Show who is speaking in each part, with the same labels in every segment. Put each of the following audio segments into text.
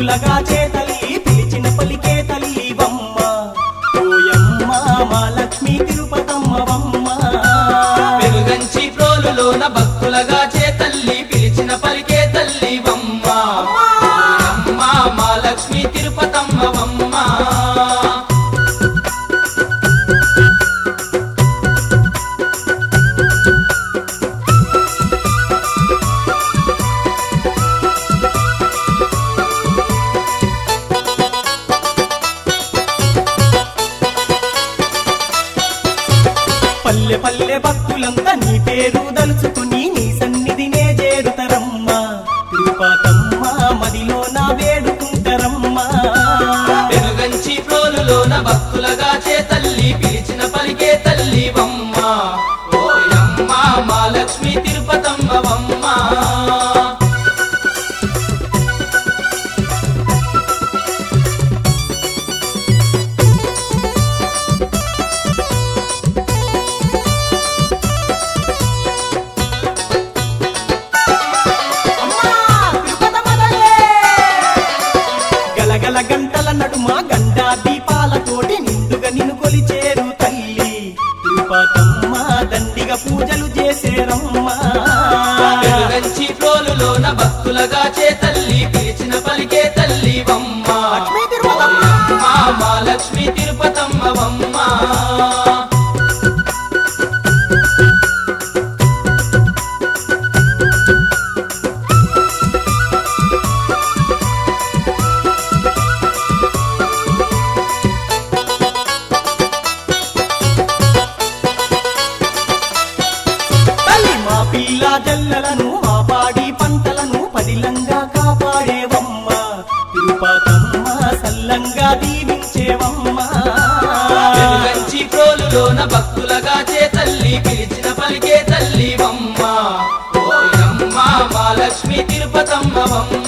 Speaker 1: భక్తులగా చేతల్లి పిలిచిన పలికే తల్లి వమ్మ ఓయమ్మ మా లక్ష్మీ తిరుపతమ్మ వమ్మ
Speaker 2: వెలుగంచి ప్రోలులోన భక్తులగా చే తల్లి పిలిచిన పలికే తల్లి వమ్మ అమ్మ మా లక్ష్మి తిరుపతమ్మ వమ్మ
Speaker 1: పల్లె పల్లె భక్తులంతా నీ పేరు దలుచుకుని నీ సన్నిధినే చేరుతరమ్మ తిరుపతమ్మ మదిలో నా వేడుకుంటరమ్మ
Speaker 2: వెలుగంచి ప్రోలులోన భక్తులగా చే తల్లి పిలిచిన పలికే తల్లి వమ్మ ఓయమ్మ మా లక్ష్మి తిరుపతమ్మ వమ్మ
Speaker 1: గలగల గంటల నడుమ గండా దీపాలతోటి నిండుగా నిన్ను కొలిచేరు తల్లి తిరుపతమ్మ దండిగా పూజలు చేసేరమ్మ
Speaker 2: వెలుగంచి ప్రోలులోన భక్తులగా చే తల్లి పిలిచిన పలికే తల్లి వమ్మ
Speaker 1: లక్ష్మీ తిరుపతమ్మ.
Speaker 2: ఓయమ్మ మా లక్ష్మి తిరుపతమ్మ వమ్మ
Speaker 1: తల్లి మా పిల్ల జల్లలను మా పాడి పంటలను పదిలంగా కాపాడేవమ్మ తిరుపతమ్మ సల్లంగా దీవించేవమ్మ
Speaker 2: వెలుగంచి ప్రోలులోన భక్తులగా చే తల్లి పిలిచిన పలికే తల్లి వమ్మ ఓయమ్మ మా లక్ష్మి తిరుపతమ్మ వమ్మ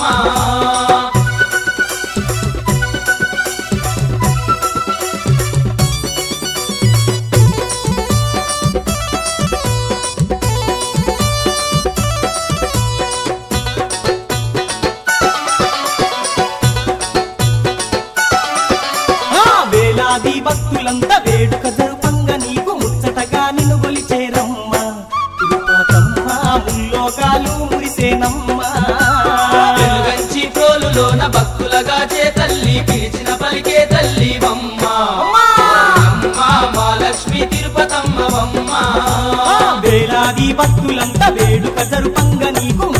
Speaker 1: ఆ వేలాది భక్తులంతా వేడుక జరుపంగ నీకు ముచ్చటగా నిన్ను గొలిచేరమ్మ తిరుపతమ్మ ముల్లోకాలు మురిసేనమ్మ
Speaker 2: వెలుగంచి ప్రోలులోన భక్తులగా చే తల్లి పిలిచిన పలికే తల్లి వమ్మ ఓయమ్మ మా లక్ష్మి తిరుపతమ్మ వమ్మ
Speaker 1: ఆ వేలాది భక్తులంతా వేడుక జరుపంగ నీకు